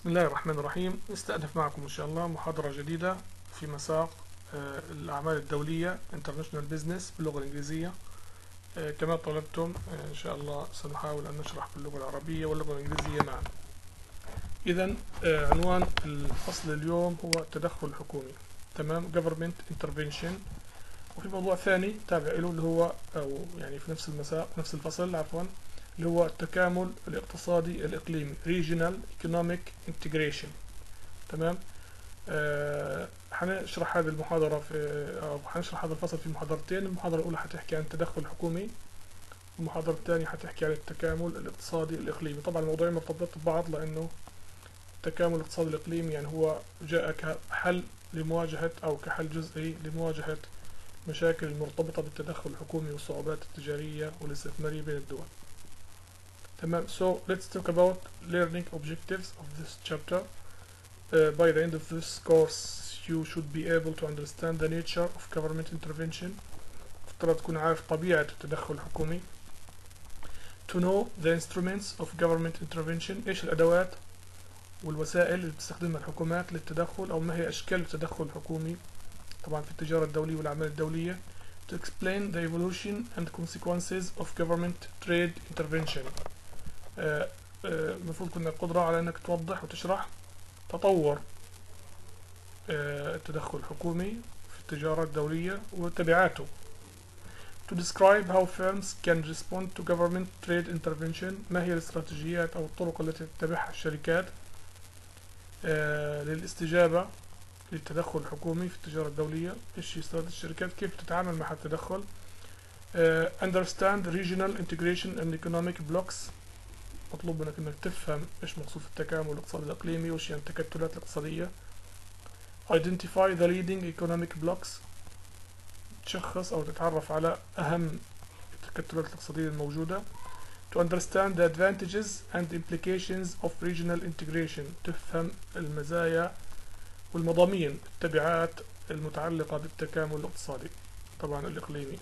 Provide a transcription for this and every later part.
بسم الله الرحمن الرحيم نستأنف معكم إن شاء الله محاضرة جديدة في مساق آه، الأعمال الدولية International Business باللغة الإنجليزية آه، كما طلبتم آه، إن شاء الله سنحاول أن نشرح باللغة العربية واللغة الإنجليزية معا إذا عنوان الفصل اليوم هو التدخل الحكومي تمام Government Intervention وفي موضوع ثاني تابع له اللي هو أو يعني في نفس المساق نفس الفصل عفوا اللي هو التكامل الاقتصادي الإقليمي Regional Economic Integration تمام آه هنشرح هذه المحاضرة في أو هنشرح هذا الفصل في محاضرتين المحاضرة الأولى هتحكي عن التدخل الحكومي المحاضرة الثانية هتحكي عن التكامل الاقتصادي الإقليمي طبعا الموضوعين مرتبطين ببعض لأنه التكامل الاقتصادي الإقليمي يعني هو جاء كحل لمواجهة أو كحل جزئي لمواجهة المشاكل المرتبطة بالتدخل الحكومي والصعوبات التجارية والاستثمارية بين الدول تمام so let's talk about learning objectives of this chapter uh, by the end of this course you should be able to understand the nature of government intervention افترض تكون عارف طبيعة التدخل الحكومي to know the instruments of government intervention ايش الادوات والوسائل اللي بتستخدمها الحكومات للتدخل او ما هي اشكال التدخل الحكومي طبعا في التجارة الدولية والاعمال الدولية to explain the evolution and consequences of government trade intervention المفروض كنا قدرة على انك توضح وتشرح تطور التدخل الحكومي في التجارة الدولية وتبعاته to describe how firms can respond to government trade intervention ما هي الاستراتيجيات أو الطرق التي تتبعها الشركات للاستجابة للتدخل الحكومي في التجارة الدولية ايش استراتيجية الشركات كيف تتعامل مع التدخل understand regional integration and economic blocks مطلوب منك انك تفهم ايش مقصود التكامل الاقتصادي الاقليمي وايش يعني التكتلات الاقتصادية identify the leading economic blocks تشخص او تتعرف على اهم التكتلات الاقتصادية الموجودة to understand the advantages and implications of regional integration تفهم المزايا والمضامين التبعات المتعلقة بالتكامل الاقتصادي طبعا الإقليمي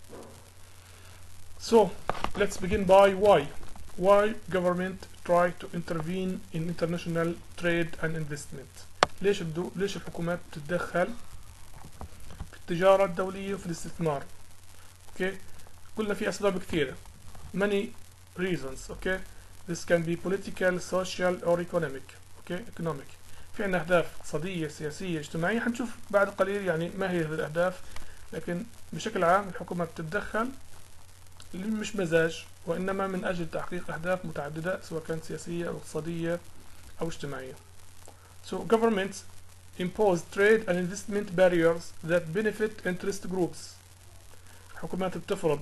So let's begin by why why government try to intervene in international trade and investment ليش بدو ليش الحكومات بتتدخل في التجارة الدولية وفي الاستثمار اوكي قلنا في أسباب كثيرة many reasons okay this can be political social or economic okay economic في عندنا أهداف اقتصادية سياسية اجتماعية حنشوف بعد قليل يعني ما هي هذه الأهداف لكن بشكل عام الحكومة بتتدخل مش مزاج وإنما من أجل تحقيق أهداف متعددة سواء كانت سياسية أو اقتصادية أو اجتماعية. So governments impose trade and investment barriers that benefit interest groups. الحكومات بتفرض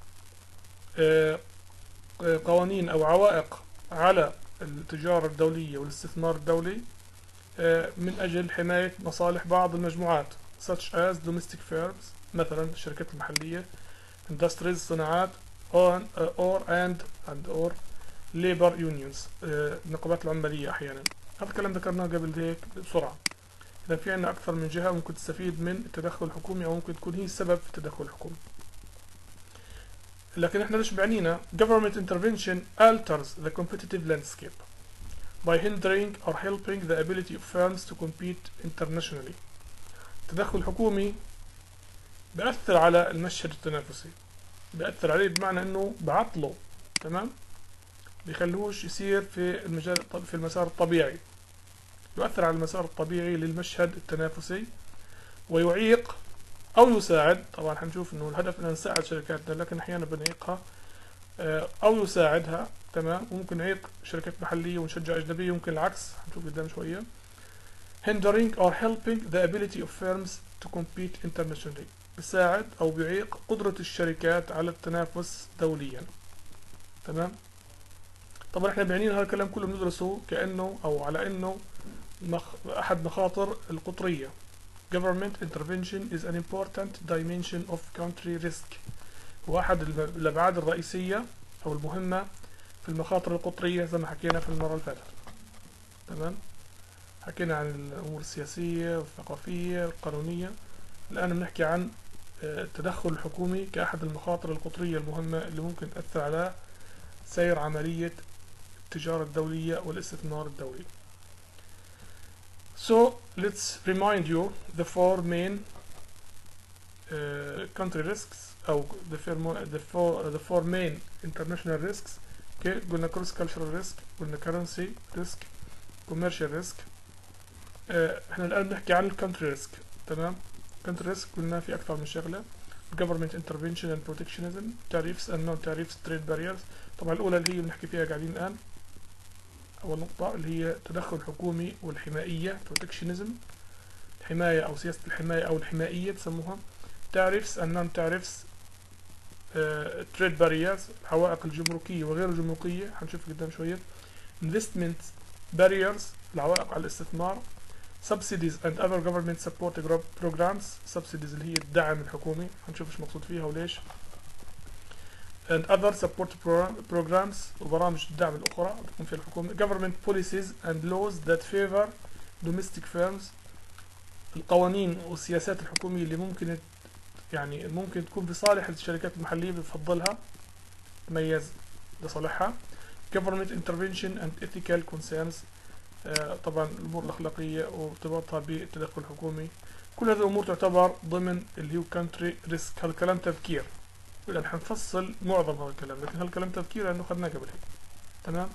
قوانين أو عوائق على التجارة الدولية والاستثمار الدولي من أجل حماية مصالح بعض المجموعات such as domestic firms مثلا الشركات المحلية industries صناعات or, or and and or labor unions النقابات العمالية أحيانا هذا الكلام ذكرناه قبل هيك بسرعة إذا في عندنا أكثر من جهة ممكن تستفيد من التدخل الحكومي أو ممكن تكون هي السبب في التدخل الحكومي لكن احنا ليش بعنينا government intervention alters the competitive landscape by hindering or helping the ability of firms to compete internationally التدخل الحكومي بأثر على المشهد التنافسي بأثر عليه بمعنى انه بعطله تمام بيخلوش يسير في المجال في المسار الطبيعي يؤثر على المسار الطبيعي للمشهد التنافسي ويعيق او يساعد طبعا حنشوف انه الهدف ان نساعد شركاتنا لكن احيانا بنعيقها او يساعدها تمام وممكن نعيق شركات محليه ونشجع اجنبيه ممكن العكس حنشوف قدام شويه hindering or helping the ability of firms to compete internationally بيساعد او بيعيق قدرة الشركات على التنافس دوليا تمام طبعا احنا بعنينا هذا الكلام كله بندرسه كأنه او على انه مخ... احد مخاطر القطرية government intervention is an important dimension of country risk هو احد الابعاد الرئيسية او المهمة في المخاطر القطرية زي ما حكينا في المرة اللي فاتت تمام حكينا عن الامور السياسية والثقافية والقانونية الآن بنحكي عن التدخل الحكومي كأحد المخاطر القطرية المهمة اللي ممكن تأثر على سير عملية التجارة الدولية والاستثمار الدولي So let's remind you the four main uh, country risks أو the four, mo- the four, the four main international risks okay قلنا cross cultural risk قلنا currency risk commercial risk آه، احنا الآن بنحكي عن الكونتري ريسك تمام country risk قلنا في أكثر من شغلة government intervention and protectionism tariffs and non tariffs trade barriers طبعا الأولى اللي هي بنحكي فيها قاعدين الآن أول نقطة اللي هي تدخل حكومي والحمائية protectionism الحماية أو سياسة الحماية أو الحمائية بسموها tariffs and non tariffs uh, trade barriers العوائق الجمركية وغير الجمركية هنشوف قدام شوية investment barriers العوائق على الاستثمار subsidies and other government support gro- programs subsidies اللي هي الدعم الحكومي هنشوف ايش مقصود فيها وليش and other support pro- programs وبرامج الدعم الأخرى تكون فيها الحكومة government policies and laws that favor domestic firms القوانين والسياسات الحكومية اللي ممكن يعني ممكن تكون في صالح الشركات المحلية بتفضلها تميز لصالحها government intervention and ethical concerns آه، طبعا الأمور الأخلاقية وارتباطها بالتدخل الحكومي كل هذه الأمور تعتبر ضمن اللي هو country risk هذا الكلام تذكير لأن حنفصل معظم هذا الكلام لكن هذا الكلام تذكير لأنه أخذناه قبل هيك تمام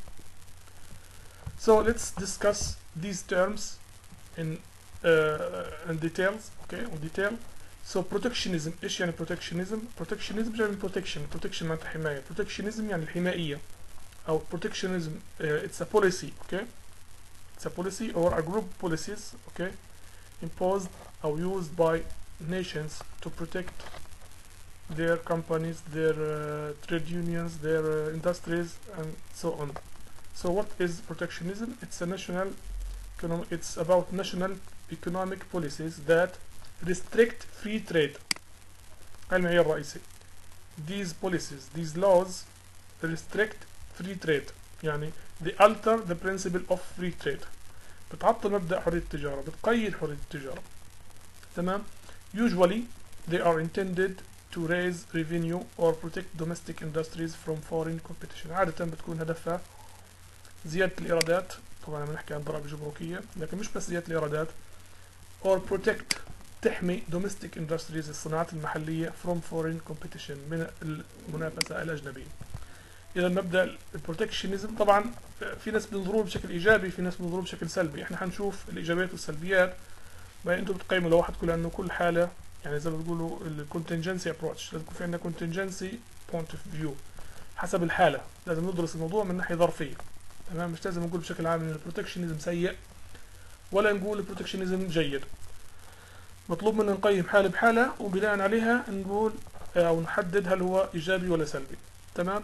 So let's discuss these terms in uh, in details okay in detail So protectionism ايش يعني protectionism protectionism جاي من protection protection معناتها حماية protectionism يعني الحمائية أو protectionism uh, it's a policy okay it's a policy or a group of policies okay imposed or used by nations to protect their companies their uh, trade unions their uh, industries and so on so what is protectionism it's a national economic it's about national economic policies that restrict free trade هاي المعيار الرئيسي these policies these laws restrict free trade يعني they alter the principle of free trade بتعطل مبدأ حرية التجارة بتقيد حرية التجارة تمام usually they are intended to raise revenue or protect domestic industries from foreign competition عادة بتكون هدفها زيادة الإيرادات طبعا لما نحكي عن ضرائب جمركية لكن مش بس زيادة الإيرادات or protect تحمي domestic industries الصناعات المحلية from foreign competition من المنافسة الأجنبية إذا مبدأ البروتكشنزم طبعا في ناس بينظروه بشكل إيجابي في ناس بينظروه بشكل سلبي إحنا حنشوف الإيجابيات والسلبيات بعدين أنتم بتقيموا لوحدكم لأنه كل حالة يعني زي ما بيقولوا الكونتنجنسي ابروتش لازم يكون في عندنا كونتنجنسي بوينت اوف فيو حسب الحالة لازم ندرس الموضوع من ناحية ظرفية تمام مش لازم نقول بشكل عام ان البروتكشنزم سيء ولا نقول البروتكشنزم جيد مطلوب منا نقيم حالة بحالة وبناء عليها نقول أو نحدد هل هو إيجابي ولا سلبي تمام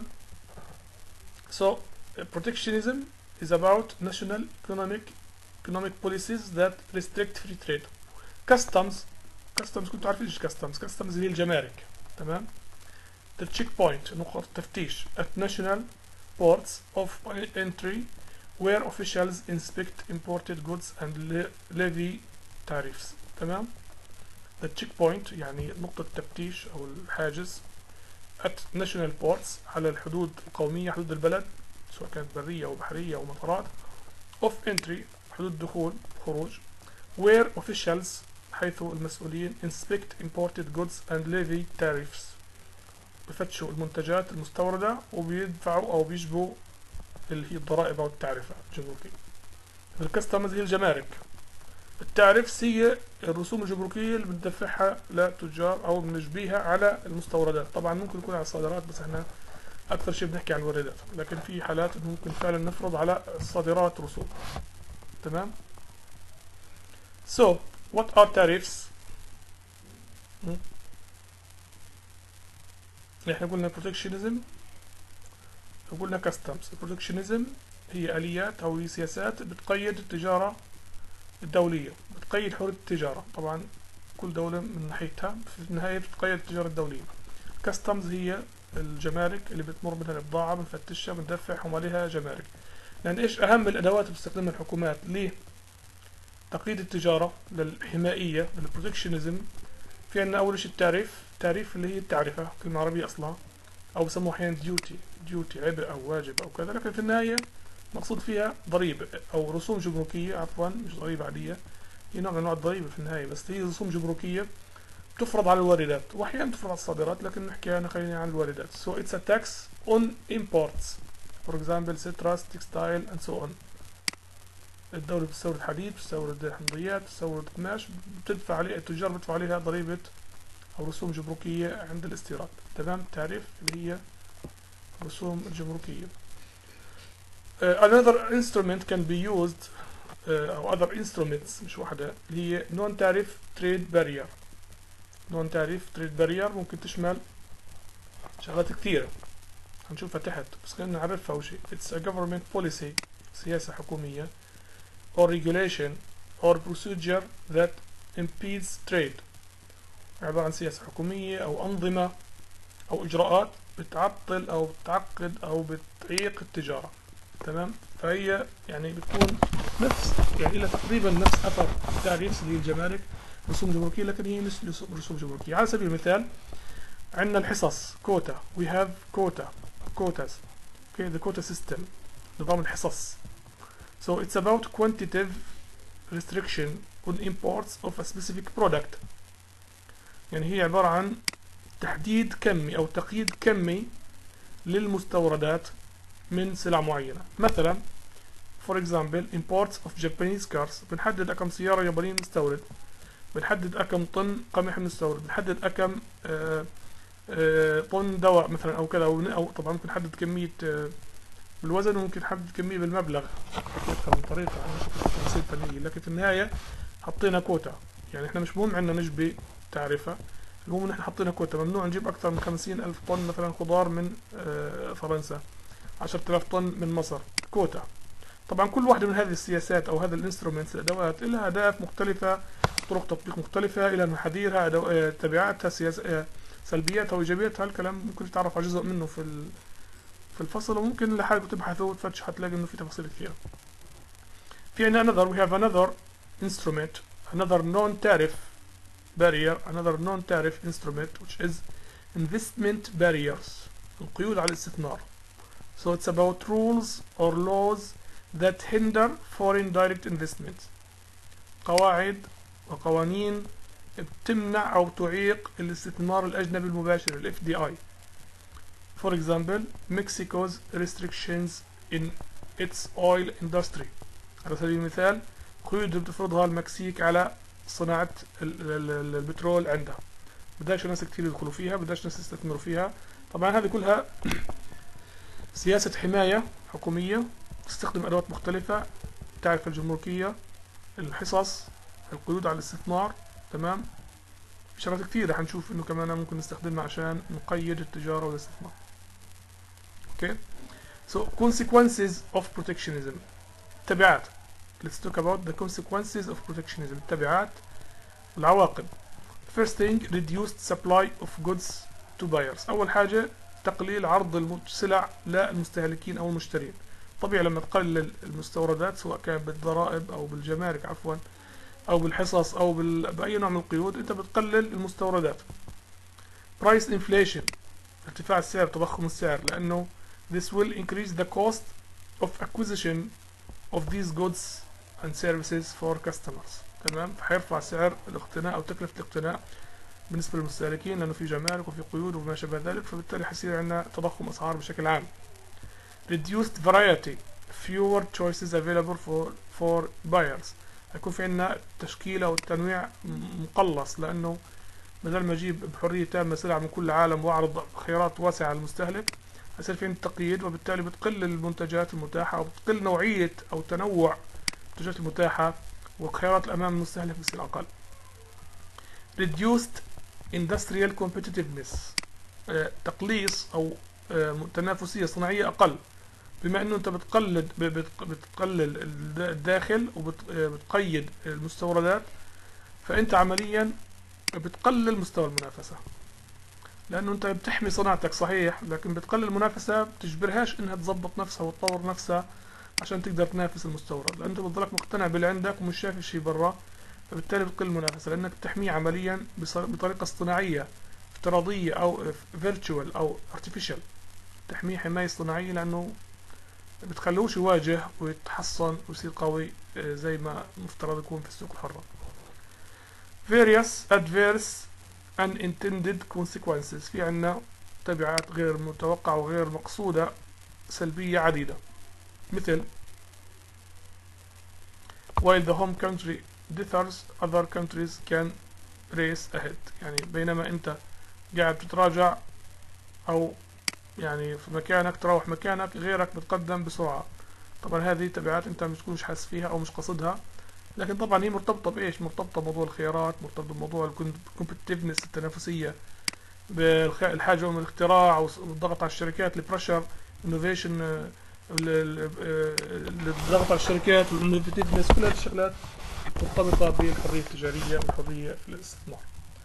So protectionism is about national economic economic policies that restrict free trade. Customs customs كنتوا عارفين ايش customs customs هي الجمارك تمام the checkpoint نقط التفتيش at national ports of entry where officials inspect imported goods and le- levy tariffs تمام the checkpoint يعني نقطة التفتيش أو الحاجز at national ports على الحدود القومية حدود البلد سواء كانت برية أو بحرية أو مطارات of entry حدود دخول خروج where officials حيث المسؤولين inspect imported goods and levy tariffs بفتشوا المنتجات المستوردة وبيدفعوا أو بيجبوا اللي هي الضرائب أو التعرفة الجمركية الكستمز هي الجمارك التعرفس هي الرسوم الجمركية اللي بندفعها للتجار أو بنجبيها على المستوردات طبعا ممكن يكون على الصادرات بس احنا أكثر شيء بنحكي عن الواردات لكن في حالات إنه ممكن فعلا نفرض على الصادرات رسوم تمام So what are tariffs م? احنا قلنا protectionism وقلنا customs protectionism هي آليات أو هي سياسات بتقيد التجارة الدولية بتقيد حرية التجارة طبعا كل دولة من ناحيتها في النهاية بتقيد التجارة الدولية كاستمز هي الجمارك اللي بتمر منها البضاعة بنفتشها بندفعهم عليها جمارك لأن إيش أهم الأدوات اللي بتستخدمها الحكومات ليه تقييد التجارة للحمائية للبروتكشنزم في عندنا أول شيء التعريف تعريف اللي هي التعرفة كلمة عربية أصلا أو بسموها أحيانا ديوتي ديوتي عبء أو واجب أو كذا لكن في النهاية مقصود فيها ضريبة أو رسوم جمركية عفوا مش ضريبة عادية هي نوع من أنواع الضريبة في النهاية بس هي رسوم جمركية تفرض على الواردات وأحيانا تفرض على الصادرات لكن نحكي أنا خلينا عن الواردات so it's a tax on imports for example citrus textile and so on الدولة بتستورد حديد بتستورد حمضيات بتستورد قماش بتدفع عليه التجار بيدفعوا عليها ضريبة أو رسوم جمركية عند الاستيراد تمام تعرف اللي هي رسوم الجمركية uh, another instrument can be used uh, أو other instruments مش واحدة اللي هي non tariff trade barrier non tariff trade barrier ممكن تشمل شغلات كثيرة هنشوفها تحت بس خلينا نعرفها أول شيء it's a government policy سياسة حكومية or regulation or procedure that impedes trade عبارة عن سياسة حكومية أو أنظمة أو إجراءات بتعطل أو بتعقد أو بتعيق التجارة تمام فهي يعني بتكون نفس يعني لها تقريبا نفس أثر التعريف اللي هي الجمارك رسوم جمركية لكن هي مش رسوم جمركية على سبيل المثال عندنا الحصص كوتا we have كوتا quotas okay the quota system نظام الحصص so it's about quantitative restriction on imports of a specific product يعني هي عبارة عن تحديد كمي أو تقييد كمي للمستوردات من سلع معينة مثلا for example imports of Japanese cars بنحدد أكم سيارة يابانية مستورد بنحدد أكم طن قمح مستورد بنحدد أكم آه آه طن دواء مثلا أو كذا أو, أو طبعا ممكن نحدد كمية آه بالوزن وممكن نحدد كمية بالمبلغ أكثر من طريقة عن تفاصيل فنية لكن في النهاية حطينا كوتا يعني احنا مش مهم عندنا نسبة تعرفة المهم ان احنا حطينا كوتا ممنوع نجيب اكثر من خمسين الف طن مثلا خضار من آه فرنسا عشرة آلاف طن من مصر كوتا طبعا كل واحدة من هذه السياسات او هذا الانسترومنتس الادوات لها اهداف مختلفة طرق تطبيق مختلفة الى محاذيرها آه تبعاتها سياس آه سلبياتها وايجابياتها الكلام ممكن تتعرف على جزء منه في في الفصل وممكن لحالك تبحثوا وتفتش حتلاقي انه في تفاصيل كثيرة في عندنا another we have another instrument another non-tariff barrier another non-tariff instrument which is investment barriers القيود على الاستثمار so it's about rules or laws that hinder foreign direct investment قواعد وقوانين بتمنع أو تعيق الاستثمار الأجنبي المباشر ال FDI for example Mexico's restrictions in its oil industry على سبيل المثال قيود بتفرضها المكسيك على صناعة البترول عندها بداش ناس كتير يدخلوا فيها بداش ناس يستثمروا فيها طبعا هذه كلها سياسة حماية حكومية تستخدم أدوات مختلفة تعرف الجمركية الحصص القيود على الاستثمار تمام شغلات كتير رح نشوف انه كمان ممكن نستخدمها عشان نقيد التجارة والاستثمار اوكي so consequences of protectionism تبعات let's talk about the consequences of protectionism التبعات العواقب first thing reduced supply of goods to buyers أول حاجة تقليل عرض السلع للمستهلكين أو المشترين طبيعي لما تقلل المستوردات سواء كان بالضرائب أو بالجمارك عفوا أو بالحصص أو بال... بأي نوع من القيود أنت بتقلل المستوردات price inflation ارتفاع السعر تضخم السعر لأنه this will increase the cost of acquisition of these goods and services for customers تمام فحيرفع سعر الاقتناء او تكلفة الاقتناء بالنسبة للمستهلكين لانه في جمارك وفي قيود وما شابه ذلك فبالتالي حيصير عندنا تضخم اسعار بشكل عام reduced variety fewer choices available for for buyers هيكون في عندنا تشكيلة والتنويع مقلص لانه بدل ما اجيب بحرية تامة سلع من كل عالم واعرض خيارات واسعة للمستهلك هيصير في عندي تقييد وبالتالي بتقل المنتجات المتاحة وبتقل نوعية أو تنوع المنتجات المتاحة وخيارات الأمام المستهلك بتصير أقل. Reduced industrial competitiveness آه تقليص أو آه تنافسية صناعية أقل بما أنه أنت بتقلد بتقلل الداخل وبتقيد المستوردات فأنت عمليا بتقلل مستوى المنافسة لانه انت بتحمي صناعتك صحيح لكن بتقلل المنافسه بتجبرهاش انها تظبط نفسها وتطور نفسها عشان تقدر تنافس المستورد لان انت بتضلك مقتنع باللي عندك ومش شايف الشيء برا فبالتالي بتقل المنافسه لانك بتحميه عمليا بطريقه اصطناعيه افتراضيه او فيرتشوال او ارتفيشال تحميه حمايه اصطناعيه لانه بتخلوش يواجه ويتحصن ويصير قوي آه، زي ما مفترض يكون في السوق الحرة various adverse unintended consequences في عنا تبعات غير متوقعة وغير مقصودة سلبية عديدة مثل while the home country differs other countries can race ahead يعني بينما انت قاعد تتراجع او يعني في مكانك تروح مكانك غيرك بتقدم بسرعة طبعا هذه تبعات انت مش تكونش حاسس فيها او مش قصدها لكن طبعا هي مرتبطة بايش مرتبطة بموضوع الخيارات مرتبطة بموضوع الكومبتيفنس التنافسية بالحاجة من الاختراع والضغط على الشركات البريشر انوفيشن الضغط على الشركات والانوفيتيفنس كل هذه الشغلات مرتبطة بالحرية التجارية والحرية في الاستثمار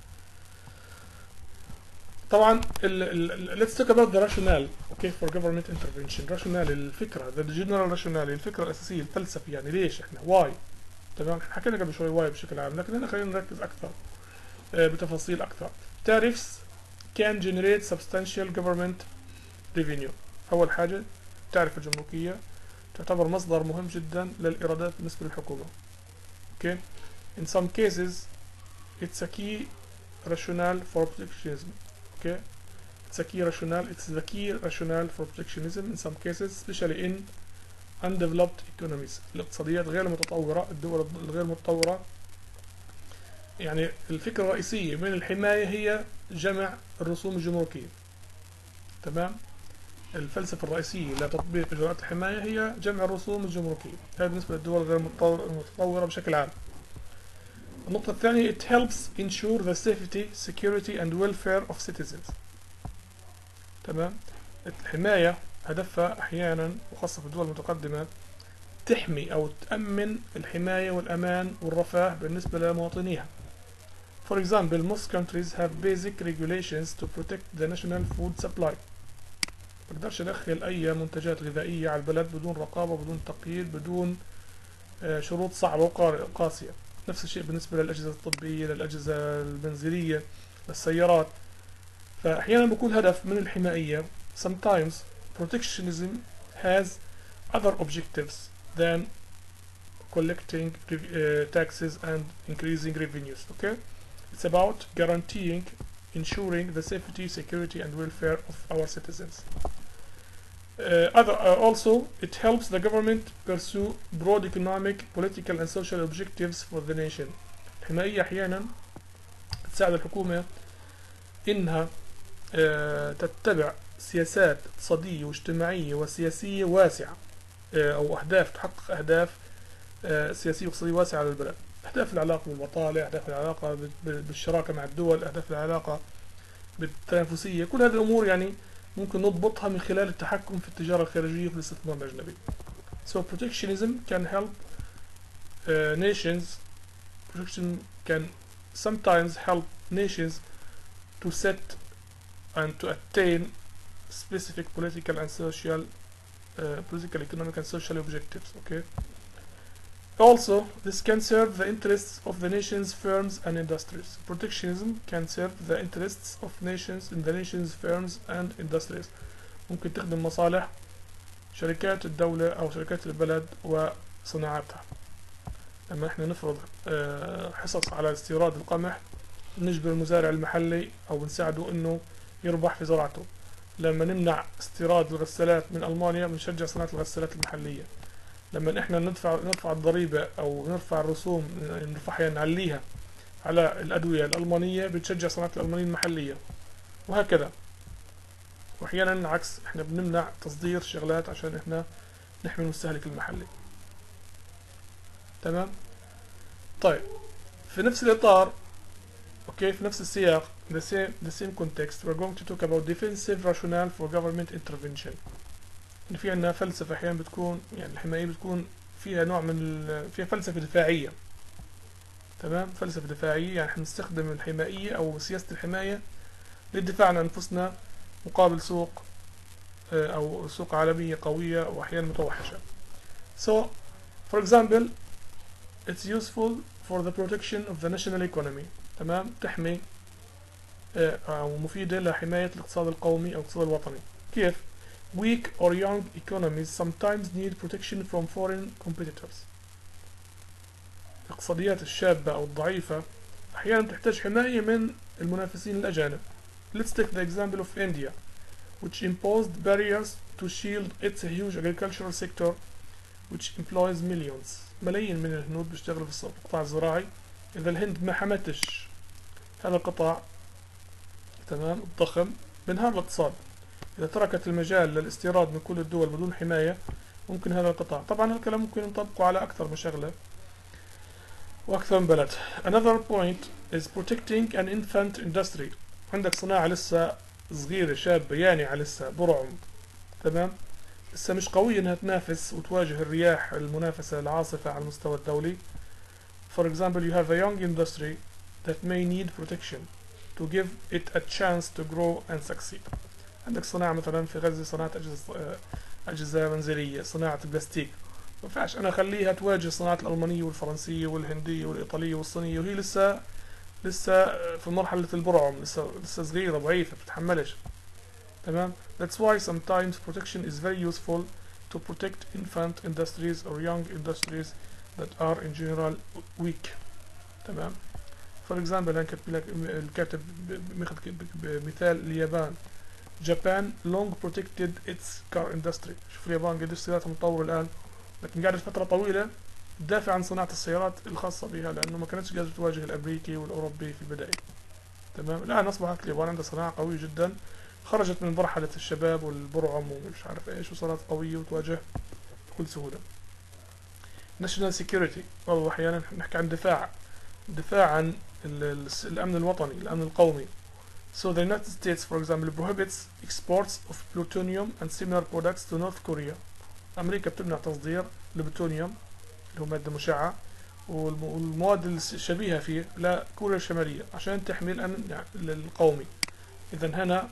طبعا let's talk about the rationale okay for government intervention rationale الفكرة the general rationale الفكرة الأساسية الفلسفي يعني ليش احنا why تمام احنا حكينا قبل شوي why بشكل عام لكن هنا خلينا نركز أكثر بتفاصيل أكثر tariffs can generate substantial government revenue أول حاجة التعرفة الجمركية تعتبر مصدر مهم جدا للإيرادات بالنسبة للحكومة okay in some cases it's a key rationale for protectionism okay it's a key rationale it's the key rationale for protectionism in some cases especially in undeveloped economies الاقتصاديات غير المتطورة الدول الغير متطورة يعني الفكرة الرئيسية من الحماية هي جمع الرسوم الجمركية تمام الفلسفة الرئيسية لتطبيق إجراءات الحماية هي جمع الرسوم الجمركية هذا بالنسبة للدول غير المتطورة بشكل عام النقطة الثانية it helps ensure the safety, security and welfare of citizens تمام الحماية هدفها أحيانا وخاصة في الدول المتقدمة تحمي أو تأمن الحماية والأمان والرفاه بالنسبة لمواطنيها For example, most countries have basic regulations to protect the national food supply. بقدرش ادخل اي منتجات غذائية على البلد بدون رقابة بدون تقييد بدون شروط صعبة وقاسية نفس الشيء بالنسبة للأجهزة الطبية للأجهزة المنزلية للسيارات فأحيانا بكون هدف من الحمائية sometimes protectionism has other objectives than collecting uh, taxes and increasing revenues okay it's about guaranteeing ensuring the safety, security and welfare of our citizens. Uh, other, uh, also, it helps the government pursue broad economic, political and social objectives for the nation. الحماية أحيانا تساعد الحكومة إنها uh, تتبع سياسات اقتصادية واجتماعية وسياسية واسعة أو أهداف تحقق أهداف سياسية واقتصادية واسعة للبلد. أهداف العلاقة بالبطالة أهداف العلاقة بالشراكة مع الدول أهداف العلاقة بالتنافسية كل هذه الأمور يعني ممكن نضبطها من خلال التحكم في التجارة الخارجية في الاستثمار الأجنبي so protectionism can help uh, nations protection can sometimes help nations to set and to attain specific political and social uh, political economic and social objectives okay Also, this can serve the interests of the nation's firms and industries. Protectionism can serve the interests of nations in the nation's firms and industries. ممكن تخدم مصالح شركات الدولة أو شركات البلد وصناعاتها. لما احنا نفرض حصص على استيراد القمح نجبر المزارع المحلي أو نساعده إنه يربح في زراعته. لما نمنع استيراد الغسالات من ألمانيا بنشجع صناعة الغسالات المحلية. لما احنا ندفع ندفع الضريبة او نرفع الرسوم نرفعها نعليها على الادوية الالمانية بتشجع صناعة الالمانية المحلية وهكذا واحيانا العكس احنا بنمنع تصدير شغلات عشان احنا نحمي المستهلك المحلي تمام طيب في نفس الاطار اوكي في نفس السياق the same the same context we're going to talk about defensive rationale for government intervention ان في عندنا فلسفه احيانا بتكون يعني الحمايه بتكون فيها نوع من فيها فلسفه دفاعيه تمام فلسفه دفاعيه يعني احنا بنستخدم الحمائيه او سياسه الحمايه للدفاع عن انفسنا مقابل سوق او سوق عالميه قويه واحيانا متوحشه so for example it's useful for the protection of the national economy تمام تحمي او مفيده لحمايه الاقتصاد القومي او الاقتصاد الوطني كيف weak or young economies sometimes need protection from foreign competitors الاقتصاديات الشابة أو الضعيفة أحيانا تحتاج حماية من المنافسين الأجانب Let's take the example of India which imposed barriers to shield its huge agricultural sector which employs millions ملايين من الهنود بيشتغلوا في القطاع الزراعي إذا الهند ما حمتش هذا القطاع تمام الضخم بانهار الاقتصاد إذا تركت المجال للاستيراد من كل الدول بدون حماية ممكن هذا القطاع طبعا هذا الكلام ممكن نطبقه على أكثر من شغلة وأكثر من بلد another point is protecting an infant industry عندك صناعة لسه صغيرة شابة يانعة لسه برعم تمام لسه مش قوية انها تنافس وتواجه الرياح المنافسة العاصفة على المستوى الدولي For example you have a young industry that may need protection to give it a chance to grow and succeed عندك صناعة مثلا في غزة صناعة أجهزة أجهزة منزلية صناعة البلاستيك ما ينفعش أنا أخليها تواجه صناعة الألمانية والفرنسية والهندية والإيطالية والصينية وهي لسه لسه في مرحلة البرعم لسه لسه صغيرة ضعيفة بتتحملش تمام That's why sometimes protection is very useful to protect infant industries or young industries that are in general weak تمام For example أنا كاتب لك الكاتب ماخذ بمثال اليابان Japan long protected its car industry شوف اليابان قديش سياراتها متطورة الآن لكن قعدت فترة طويلة تدافع عن صناعة السيارات الخاصة بها لأنه ما كانتش قادرة تواجه الأمريكي والأوروبي في البداية تمام الآن أصبحت اليابان عندها صناعة قوية جدا خرجت من مرحلة الشباب والبرعم ومش عارف إيش وصارت قوية وتواجه بكل سهولة national security برضو أحيانا نحكي عن دفاع دفاع عن الأمن الوطني الأمن القومي So the United States, for example, prohibits exports of plutonium and similar products to North Korea. أمريكا بتمنع تصدير البلوتونيوم اللي هو مادة مشعة والمواد الشبيهة فيه لكوريا الشمالية عشان تحمي الأمن القومي إذا هنا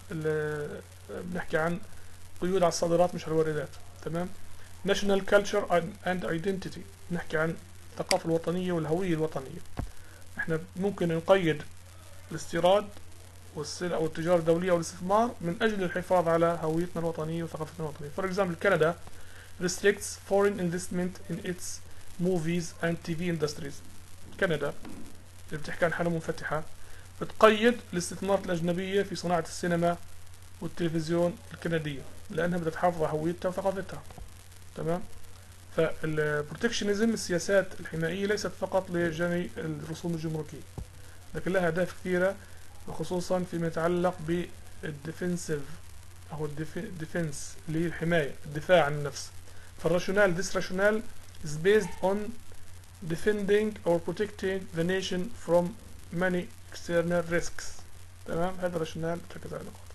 بنحكي عن قيود على الصادرات مش على الواردات تمام national culture and identity نحكي عن الثقافة الوطنية والهوية الوطنية احنا ممكن نقيد الاستيراد والسلع أو التجارة الدولية والاستثمار من أجل الحفاظ على هويتنا الوطنية وثقافتنا الوطنية. For example, Canada restricts foreign investment in its movies and TV industries. كندا اللي بتحكي عن حالة منفتحة بتقيد الاستثمارات الأجنبية في صناعة السينما والتلفزيون الكندية لأنها بدها تحافظ على هويتها وثقافتها. تمام؟ فالبروتكشنزم السياسات الحمائية ليست فقط لجني الرسوم الجمركية لكن لها أهداف كثيرة وخصوصا فيما يتعلق بالديفنسيف أو الديفنس اللي هي الحماية الدفاع عن النفس فالراشونال this rationale is based on defending or protecting the nation from many external risks تمام هذا الراشونال بتركز على نقاط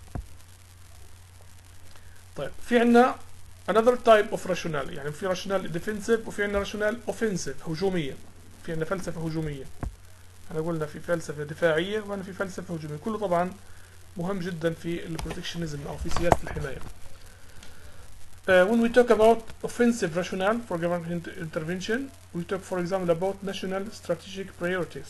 طيب في عندنا another type of rationale يعني في rationale defensive وفي عندنا rationale offensive هجومية في عندنا فلسفة هجومية احنا قلنا في فلسفة دفاعية وأنا في فلسفة هجومية كله طبعا مهم جدا في البروتكشنزم أو في سياسة الحماية Uh, when we talk about offensive rationale for government intervention, we talk for example about national strategic priorities.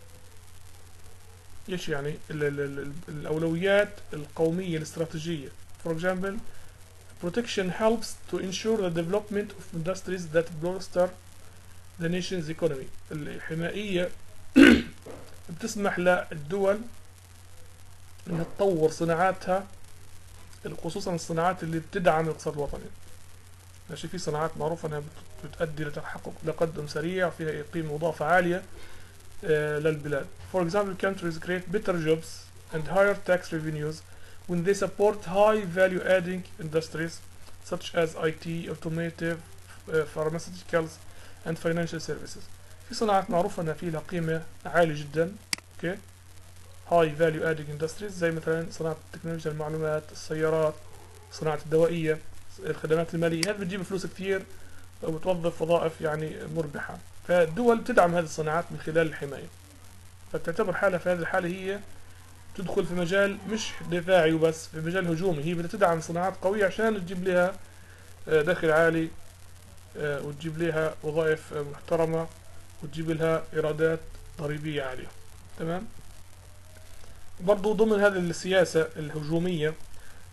ايش يعني ال ال ال الأولويات القومية الاستراتيجية. For example, protection helps to ensure the development of industries that bolster the nation's economy. الحمائية بتسمح للدول انها تطور صناعاتها خصوصا الصناعات اللي بتدعم الاقتصاد الوطني ماشي في صناعات معروفة انها بتؤدي لتحقق تقدم سريع فيها قيمة مضافة عالية آه للبلاد For example countries create better jobs and higher tax revenues when they support high value adding industries such as IT, automotive, uh, pharmaceuticals and financial services في صناعات معروفة انها في لها قيمة عالية جدا اوكي هاي فاليو ادنج اندستريز زي مثلا صناعة تكنولوجيا المعلومات السيارات صناعة الدوائية الخدمات المالية هذا بتجيب فلوس كثير وبتوظف وظائف يعني مربحة فالدول بتدعم هذه الصناعات من خلال الحماية فبتعتبر حالها في هذه الحالة هي تدخل في مجال مش دفاعي وبس في مجال هجومي هي بدها تدعم صناعات قوية عشان تجيب لها دخل عالي وتجيب لها وظائف محترمة وتجيب لها إيرادات ضريبية عالية تمام برضو ضمن هذه السياسة الهجومية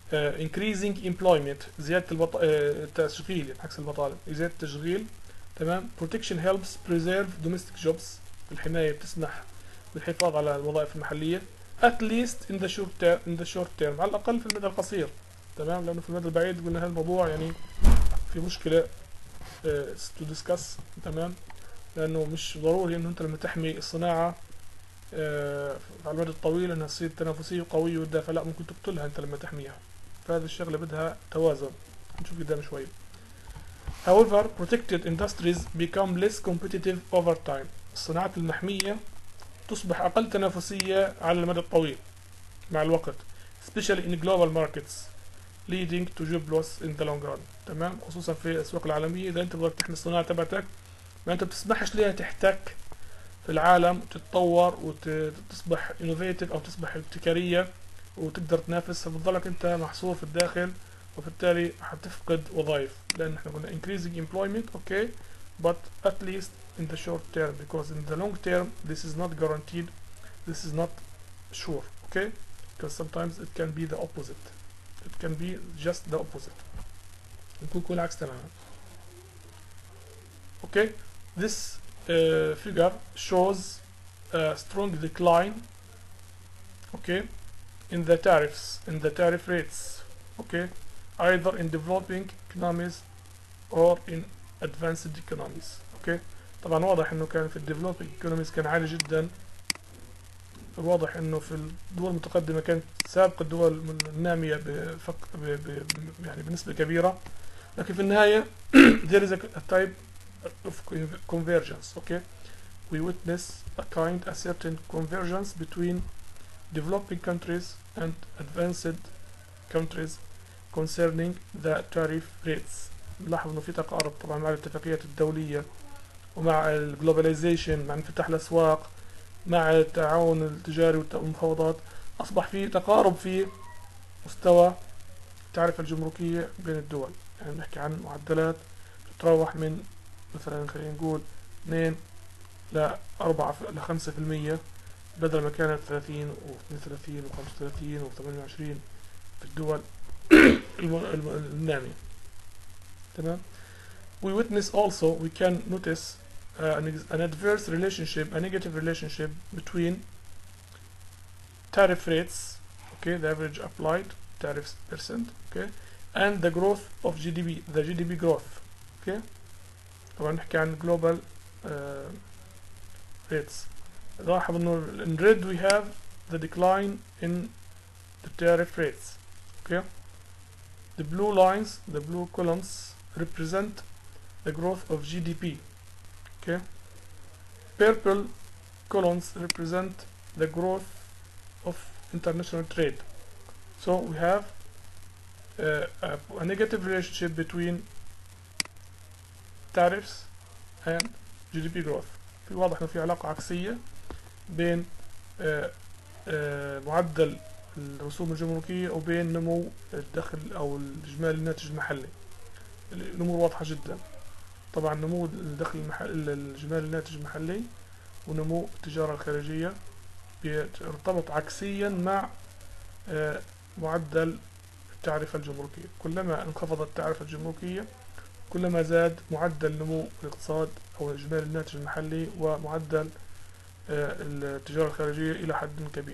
آه، increasing employment زيادة البط... آه، التشغيل يعني عكس البطالة زيادة التشغيل تمام protection helps preserve domestic jobs الحماية بتسمح بالحفاظ على الوظائف المحلية at least in the short term in the short term على الأقل في المدى القصير تمام لأنه في المدى البعيد قلنا هالموضوع يعني في مشكلة آه، to discuss تمام لأنه مش ضروري إنه أنت لما تحمي الصناعة آه، على المدى الطويل انها تصير تنافسيه وقويه وتدافع لا ممكن تقتلها انت لما تحميها فهذه الشغله بدها توازن نشوف قدام شوي However, protected industries become less competitive over time. الصناعات المحمية تصبح أقل تنافسية على المدى الطويل مع الوقت especially in global markets leading to job loss in the long run تمام خصوصا في الأسواق العالمية إذا أنت بدك تحمي الصناعة تبعتك ما أنت بتسمحش لها تحتك في العالم تتطور وتصبح انوفيتيف او تصبح ابتكاريه وتقدر تنافس فبتضلك انت محصور في الداخل وبالتالي حتفقد وظائف لان احنا قلنا increasing employment okay but at least in the short term because in the long term this is not guaranteed this is not sure okay because sometimes it can be the opposite it can be just the opposite يكون يكون العكس تماما okay this uh, figure shows a strong decline okay in the tariffs in the tariff rates okay either in developing economies or in advanced economies okay طبعا واضح انه كان في الديفلوبينج economies كان عالي جدا واضح انه في الدول المتقدمة كانت سابقة الدول النامية بفق ب... ب... يعني بنسبة كبيرة لكن في النهاية there is a, a type of convergence okay we witness a kind a certain convergence between developing countries and advanced countries concerning the tariff rates نلاحظ انه في تقارب طبعا مع الاتفاقيات الدولية ومع الجلوباليزيشن مع انفتاح الاسواق مع التعاون التجاري والمفاوضات اصبح في تقارب في مستوى التعرفة الجمركية بين الدول يعني نحكي عن معدلات تتراوح من مثلا خلينا نقول 2 ل 4 ل 5% بدل ما كانت 30 و 32 و 35 و 28 في الدول النامية تمام we witness also we can notice uh, an, an adverse relationship a negative relationship between tariff rates okay the average applied tariffs percent okay and the growth of GDP the GDP growth okay طبعا نحكي عن global uh, rates لاحظ انه in red we have the decline in the tariff rates okay the blue lines the blue columns represent the growth of GDP okay purple columns represent the growth of international trade so we have uh, a, a negative relationship between tariffs and GDP growth في واضح انه في علاقة عكسية بين آه، آه، معدل الرسوم الجمركية وبين نمو الدخل او الاجمالي الناتج المحلي الامور واضحة جدا طبعا نمو الدخل المحل الاجمالي الناتج المحلي ونمو التجارة الخارجية بيرتبط عكسيا مع آه، معدل التعرفة الجمركية كلما انخفضت التعرفة الجمركية كلما زاد معدل نمو الاقتصاد أو إجمالي الناتج المحلي ومعدل التجارة الخارجية إلى حد كبير